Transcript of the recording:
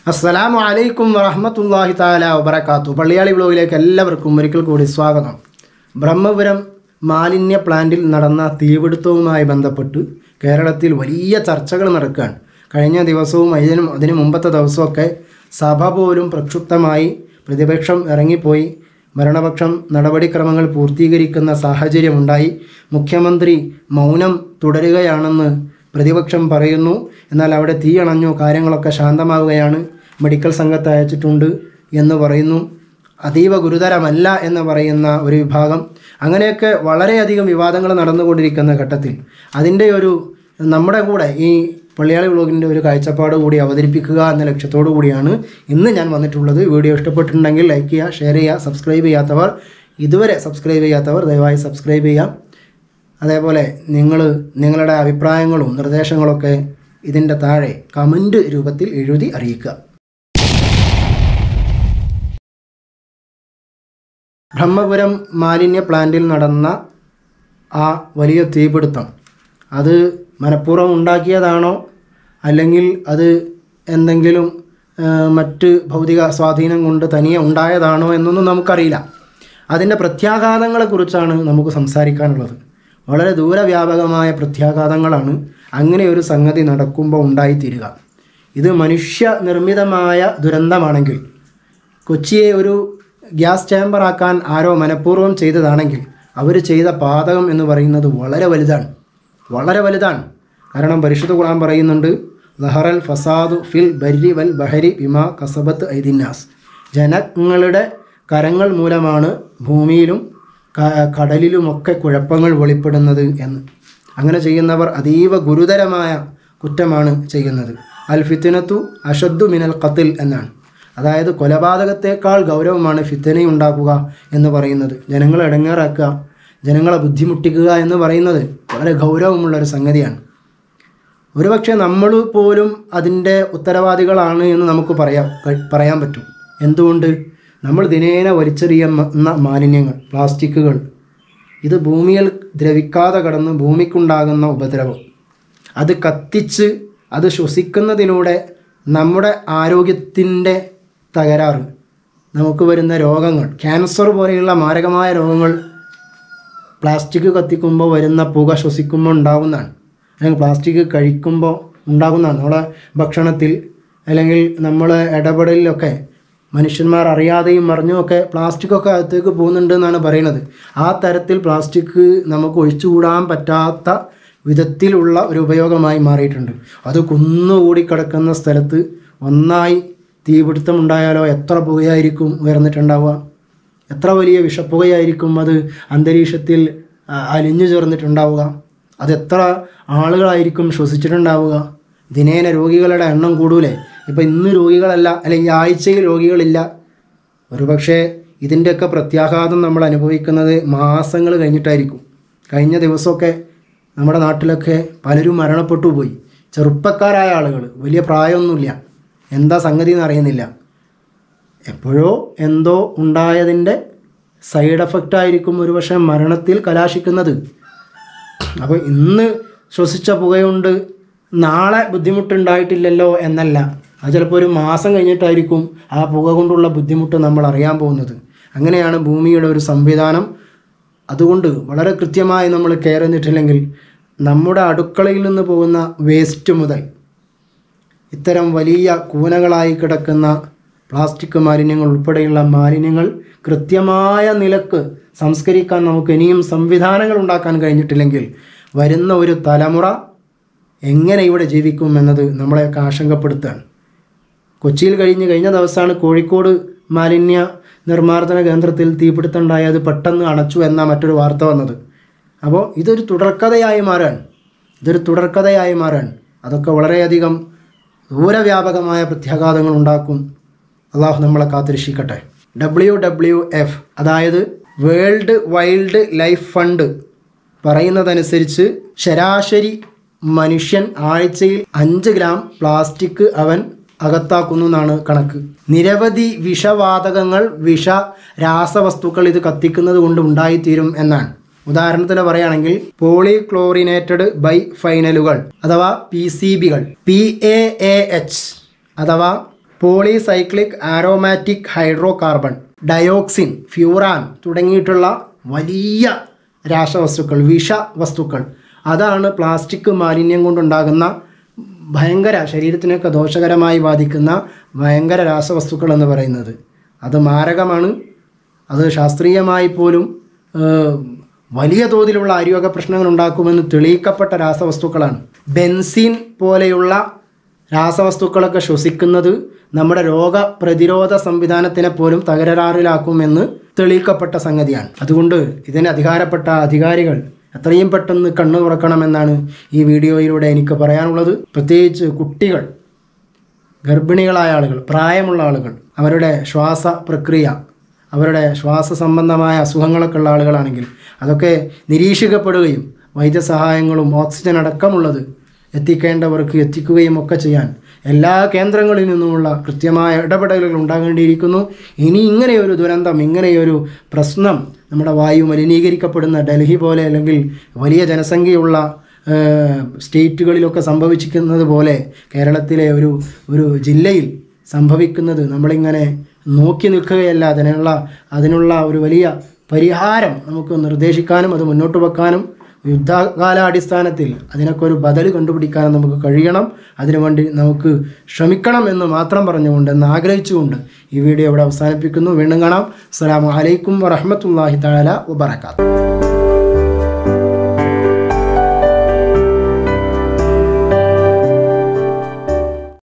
അസ്സലാമു അലൈക്കും വറഹമത്തല്ലാഹി താല വബറകാത്തു പള്ളിയാളി ബ്ലോഗിലേക്ക് എല്ലാവർക്കും ഒരിക്കൽ കൂടി സ്വാഗതം ബ്രഹ്മപുരം മാലിന്യ പ്ലാന്റിൽ നടന്ന തീപിടുത്തവുമായി ബന്ധപ്പെട്ട് കേരളത്തിൽ വലിയ ചർച്ചകൾ നടക്കുകയാണ് കഴിഞ്ഞ ദിവസവും അതിനും അതിന് മുമ്പത്തെ ദിവസമൊക്കെ സഭ പോലും പ്രക്ഷുബ്ധമായി പ്രതിപക്ഷം ഇറങ്ങിപ്പോയി ഭരണപക്ഷം നടപടിക്രമങ്ങൾ പൂർത്തീകരിക്കുന്ന സാഹചര്യമുണ്ടായി മുഖ്യമന്ത്രി മൗനം തുടരുകയാണെന്ന് പ്രതിപക്ഷം പറയുന്നു എന്നാൽ അവിടെ തീ അണഞ്ഞു കാര്യങ്ങളൊക്കെ ശാന്തമാവുകയാണ് മെഡിക്കൽ സംഘത്തെ അയച്ചിട്ടുണ്ട് എന്ന് പറയുന്നു അതീവ ഗുരുതരമല്ല എന്ന് പറയുന്ന ഒരു വിഭാഗം അങ്ങനെയൊക്കെ വളരെയധികം വിവാദങ്ങൾ നടന്നുകൊണ്ടിരിക്കുന്ന ഘട്ടത്തിൽ അതിൻ്റെ ഒരു നമ്മുടെ കൂടെ ഈ പള്ളിയാളി വ്ളോഗിൻ്റെ ഒരു കാഴ്ചപ്പാട് കൂടി അവതരിപ്പിക്കുക എന്ന ലക്ഷ്യത്തോടു കൂടിയാണ് ഇന്ന് ഞാൻ വന്നിട്ടുള്ളത് വീഡിയോ ഇഷ്ടപ്പെട്ടിട്ടുണ്ടെങ്കിൽ ലൈക്ക് ചെയ്യുക ഷെയർ ചെയ്യുക സബ്സ്ക്രൈബ് ചെയ്യാത്തവർ ഇതുവരെ സബ്സ്ക്രൈബ് ചെയ്യാത്തവർ ദയവായി സബ്സ്ക്രൈബ് ചെയ്യാം അതേപോലെ നിങ്ങൾ നിങ്ങളുടെ അഭിപ്രായങ്ങളും നിർദ്ദേശങ്ങളൊക്കെ ഇതിൻ്റെ താഴെ കമൻറ്റ് രൂപത്തിൽ എഴുതി അറിയിക്കുക ബ്രഹ്മപുരം മാലിന്യ പ്ലാന്റിൽ നടന്ന ആ വലിയ തീപിടുത്തം അത് മനഃപൂർവ്വം ഉണ്ടാക്കിയതാണോ അല്ലെങ്കിൽ അത് എന്തെങ്കിലും ആ, മറ്റ് ഭൗതിക സ്വാധീനം കൊണ്ട് തനിയെ ഉണ്ടായതാണോ എന്നൊന്നും നമുക്കറിയില്ല അതിൻ്റെ പ്രത്യാഘാതങ്ങളെക്കുറിച്ചാണ് നമുക്ക് സംസാരിക്കാനുള്ളത് വളരെ ദൂരവ്യാപകമായ പ്രത്യാഘാതങ്ങളാണ് അങ്ങനെ ഒരു സംഗതി നടക്കുമ്പോൾ ഉണ്ടായിത്തീരുക ഇത് മനുഷ്യ നിർമ്മിതമായ ദുരന്തമാണെങ്കിൽ കൊച്ചിയെ ഒരു ഗ്യാസ് ചേമ്പറാക്കാൻ ആരോ മനഃപൂർവ്വം ചെയ്തതാണെങ്കിൽ അവർ ചെയ്ത പാതകം എന്ന് പറയുന്നത് വളരെ വലുതാണ് വളരെ വലുതാണ് കാരണം പരിശുദ്ധ ഖുർആൻ പറയുന്നുണ്ട് ലഹറൽ ഫസാദു ഫിൽ ബരി വൽ ബഹരി ബിമാ കസബത്ത് ഐദിന്നാസ് ജനങ്ങളുടെ കരങ്ങൾ മൂലമാണ് ഭൂമിയിലും ക- കടലിലുമൊക്കെ കുഴപ്പങ്ങൾ വെളിപ്പെടുന്നത് എന്ന് അങ്ങനെ ചെയ്യുന്നവർ അതീവ ഗുരുതരമായ കുറ്റമാണ് ചെയ്യുന്നത് അൽ ഫിത്തിനത്തു അഷദ്ദു മിനൽ ഖത്തിൽ എന്നാണ് അതായത് കൊലപാതകത്തേക്കാൾ ഗൗരവമാണ് ഫിത്തന ഉണ്ടാക്കുക എന്ന് പറയുന്നത് ജനങ്ങളെ ഇടങ്ങേറാക്കുക ജനങ്ങളെ ബുദ്ധിമുട്ടിക്കുക എന്ന് പറയുന്നത് വളരെ ഗൗരവമുള്ള ഒരു സംഗതിയാണ് ഒരുപക്ഷെ നമ്മൾ പോലും അതിൻ്റെ ഉത്തരവാദികളാണ് എന്ന് നമുക്ക് പറയാം ക- പറയാൻ പറ്റും എന്തുകൊണ്ട് നമ്മൾ ദിനേന വലിച്ചെറിയുന്ന മാലിന്യങ്ങൾ പ്ലാസ്റ്റിക്കുകൾ ഇത് ഭൂമിയിൽ ദ്രവിക്കാതെ കടന്ന് ഭൂമിക്കുണ്ടാകുന്ന ഉപദ്രവം അത് കത്തിച്ച് അത് ശ്വസിക്കുന്നതിലൂടെ നമ്മുടെ ആരോഗ്യത്തിൻ്റെ തകരാറ് നമുക്ക് വരുന്ന രോഗങ്ങൾ ക്യാൻസർ പോലെയുള്ള മാരകമായ രോഗങ്ങൾ പ്ലാസ്റ്റിക് കത്തിക്കുമ്പോൾ വരുന്ന പുക ശ്വസിക്കുമ്പോൾ ഉണ്ടാകുന്നതാണ് അല്ലെങ്കിൽ പ്ലാസ്റ്റിക് കഴിക്കുമ്പോൾ ഉണ്ടാകുന്നതാണ് നമ്മളെ ഭക്ഷണത്തിൽ അല്ലെങ്കിൽ നമ്മൾ ഇടപെടലിലൊക്കെ മനുഷ്യന്മാർ അറിയാതെയും അറിഞ്ഞുമൊക്കെ പ്ലാസ്റ്റിക്കൊക്കെ അകത്തേക്ക് പോകുന്നുണ്ട് എന്നാണ് പറയുന്നത് ആ തരത്തിൽ പ്ലാസ്റ്റിക് നമുക്ക് ഒഴിച്ചുകൂടാൻ പറ്റാത്ത വിധത്തിലുള്ള ഒരു ഉപയോഗമായി മാറിയിട്ടുണ്ട് അത് കുന്നുകൂടി കിടക്കുന്ന സ്ഥലത്ത് ഒന്നായി തീപിടുത്തമുണ്ടായാലോ എത്ര പുകയായിരിക്കും ഉയർന്നിട്ടുണ്ടാവുക എത്ര വലിയ വിഷപ്പുകയായിരിക്കും അത് അന്തരീക്ഷത്തിൽ ആ, അലിഞ്ഞു ചേർന്നിട്ടുണ്ടാവുക അത് എത്ര ആളുകളായിരിക്കും ശ്വസിച്ചിട്ടുണ്ടാവുക ദിനേന രോഗികളുടെ എണ്ണം കൂടൂലേ ഇപ്പം ഇന്ന് രോഗികളല്ല അല്ലെങ്കിൽ ഈ ആഴ്ചയിൽ രോഗികളില്ല ഒരുപക്ഷെ ഇതിൻ്റെയൊക്കെ പ്രത്യാഘാതം നമ്മൾ അനുഭവിക്കുന്നത് മാസങ്ങൾ കഴിഞ്ഞിട്ടായിരിക്കും കഴിഞ്ഞ ദിവസമൊക്കെ നമ്മുടെ നാട്ടിലൊക്കെ പലരും മരണപ്പെട്ടു പോയി ചെറുപ്പക്കാരായ ആളുകൾ വലിയ പ്രായമൊന്നുമില്ല എന്താ സംഗതി എന്ന് അറിയുന്നില്ല എപ്പോഴോ എന്തോ ഉണ്ടായതിൻ്റെ സൈഡ് എഫക്റ്റ് ആയിരിക്കും ഒരുപക്ഷെ മരണത്തിൽ കലാശിക്കുന്നത് അപ്പോൾ ഇന്ന് ശ്വസിച്ച പുകയുണ്ട് നാളെ ബുദ്ധിമുട്ടുണ്ടായിട്ടില്ലല്ലോ എന്നല്ല അത് ചിലപ്പോൾ ഒരു മാസം കഴിഞ്ഞിട്ടായിരിക്കും ആ പുക കൊണ്ടുള്ള ബുദ്ധിമുട്ട് നമ്മൾ അറിയാൻ പോകുന്നത് അങ്ങനെയാണ് ഭൂമിയുടെ ഒരു സംവിധാനം അതുകൊണ്ട് വളരെ കൃത്യമായി നമ്മൾ കെയർ ചെയ്തിട്ടില്ലെങ്കിൽ നമ്മുടെ അടുക്കളയിൽ നിന്ന് പോകുന്ന വേസ്റ്റ് മുതൽ ഇത്തരം വലിയ കൂനകളായി കിടക്കുന്ന പ്ലാസ്റ്റിക് മാലിന്യങ്ങൾ ഉൾപ്പെടെയുള്ള മാലിന്യങ്ങൾ കൃത്യമായ നിലക്ക് സംസ്കരിക്കാൻ നമുക്ക് ഇനിയും സംവിധാനങ്ങൾ ഉണ്ടാക്കാൻ കഴിഞ്ഞിട്ടില്ലെങ്കിൽ വരുന്ന ഒരു തലമുറ എങ്ങനെ ഇവിടെ ജീവിക്കും എന്നത് നമ്മളെയൊക്കെ ആശങ്കപ്പെടുത്തുകയാണ് കൊച്ചിയിൽ കഴിഞ്ഞ് കഴിഞ്ഞ ദിവസമാണ് കോഴിക്കോട് മാലിന്യ നിർമ്മാർജ്ജന കേന്ദ്രത്തിൽ തീപിടുത്തമുണ്ടായത് പെട്ടെന്ന് അണച്ചു എന്ന മറ്റൊരു വാർത്ത വന്നത് അപ്പോൾ ഇതൊരു തുടർക്കഥയായി മാറാൻ ഇതൊരു തുടർക്കഥയായി മാറാൻ അതൊക്കെ വളരെയധികം ദൂരവ്യാപകമായ പ്രത്യാഘാതങ്ങൾ ഉണ്ടാക്കും അള്ളാഹു നമ്മളെ കാത്തിരക്ഷിക്കട്ടെ ഡബ്ല്യു ഡബ്ല്യു എഫ് അതായത് വേൾഡ് വൈൽഡ് ലൈഫ് ഫണ്ട് പറയുന്നതനുസരിച്ച് ശരാശരി മനുഷ്യൻ ആഴ്ചയിൽ അഞ്ച് ഗ്രാം പ്ലാസ്റ്റിക് അവൻ അകത്താക്കുന്നു എന്നാണ് കണക്ക് നിരവധി വിഷവാതകങ്ങൾ വിഷ രാസവസ്തുക്കൾ ഇത് കത്തിക്കുന്നത് കൊണ്ട് ഉണ്ടായിത്തീരും എന്നാണ് ഉദാഹരണത്തിന് പറയുകയാണെങ്കിൽ പോളിക്ലോറിനേറ്റഡ് ബൈ ഫൈനലുകൾ അഥവാ പി സി ബികൾ പി എ എ എച്ച് അഥവാ polycyclic aromatic hydrocarbon dioxin furan തുടങ്ങിയിട്ടുള്ള വലിയ രാസവസ്തുക്കൾ വിഷ വസ്തുക്കൾ അതാണ് പ്ലാസ്റ്റിക് മാലിന്യം കൊണ്ടുണ്ടാകുന്ന ഭയങ്കര ശരീരത്തിനൊക്കെ ദോഷകരമായി ബാധിക്കുന്ന ഭയങ്കര രാസവസ്തുക്കൾ എന്ന് പറയുന്നത് അത് മാരകമാണ് അത് ശാസ്ത്രീയമായി പോലും ഏഹ്, വലിയ തോതിലുള്ള ആരോഗ്യ പ്രശ്നങ്ങൾ ഉണ്ടാക്കുമെന്ന് തെളിയിക്കപ്പെട്ട രാസവസ്തുക്കളാണ് ബെൻസീൻ പോലെയുള്ള രാസവസ്തുക്കളൊക്കെ ശ്വസിക്കുന്നത് നമ്മുടെ രോഗപ്രതിരോധ സംവിധാനത്തിനെ പോലും തകരാറിലാക്കുമെന്ന് തെളിയിക്കപ്പെട്ട സംഗതിയാണ് അതുകൊണ്ട് ഇതിന് അധികാരപ്പെട്ട അധികാരികൾ എത്രയും പെട്ടെന്ന് കണ്ണു തുറക്കണമെന്നാണ് ഈ വീഡിയോയിലൂടെ എനിക്ക് പറയാനുള്ളത് പ്രത്യേകിച്ച് കുട്ടികൾ ഗർഭിണികളായ ആളുകൾ പ്രായമുള്ള ആളുകൾ അവരുടെ ശ്വാസ പ്രക്രിയ അവരുടെ ശ്വാസ സംബന്ധമായ അസുഖങ്ങളൊക്കെ ഉള്ള ആളുകളാണെങ്കിൽ അതൊക്കെ നിരീക്ഷിക്കപ്പെടുകയും വൈദ്യസഹായങ്ങളും ഓക്സിജൻ അടക്കമുള്ളത് എത്തിക്കേണ്ടവർക്ക് എത്തിക്കുകയും ഒക്കെ ചെയ്യാൻ എല്ലാ കേന്ദ്രങ്ങളിൽ നിന്നുമുള്ള കൃത്യമായ ഇടപെടലുകൾ ഉണ്ടാകേണ്ടിയിരിക്കുന്നു ഇനി ഇങ്ങനെയൊരു ദുരന്തം ഇങ്ങനെയൊരു പ്രശ്നം നമ്മുടെ വായു മലിനീകരിക്കപ്പെടുന്ന ഡൽഹി പോലെ അല്ലെങ്കിൽ വലിയ ജനസംഖ്യയുള്ള ഏഹ്, സ്റ്റേറ്റുകളിലൊക്കെ സംഭവിച്ചിരിക്കുന്നത് പോലെ കേരളത്തിലെ ഒരു ഒരു ജില്ലയിൽ സംഭവിക്കുന്നത് നമ്മളിങ്ങനെ നോക്കി നിൽക്കുകയല്ല അതിനുള്ള അതിനുള്ള ഒരു വലിയ പരിഹാരം നമുക്ക് നിർദ്ദേശിക്കാനും അത് മുന്നോട്ട് വെക്കാനും യുദ്ധകാലാടിസ്ഥാനത്തിൽ അതിനൊക്കെ ഒരു ബദൽ കണ്ടുപിടിക്കാനും നമുക്ക് കഴിയണം അതിനുവേണ്ടി നമുക്ക് ശ്രമിക്കണം എന്ന് മാത്രം പറഞ്ഞുകൊണ്ട് എന്ന് ആഗ്രഹിച്ചുകൊണ്ട് ഈ വീഡിയോ ഇവിടെ അവസാനിപ്പിക്കുന്നു വീണ്ടും കാണാം അസ്സലാമു അലൈക്കും വറഹ്മത്തുള്ളാഹി തആല വബറകാതുഹു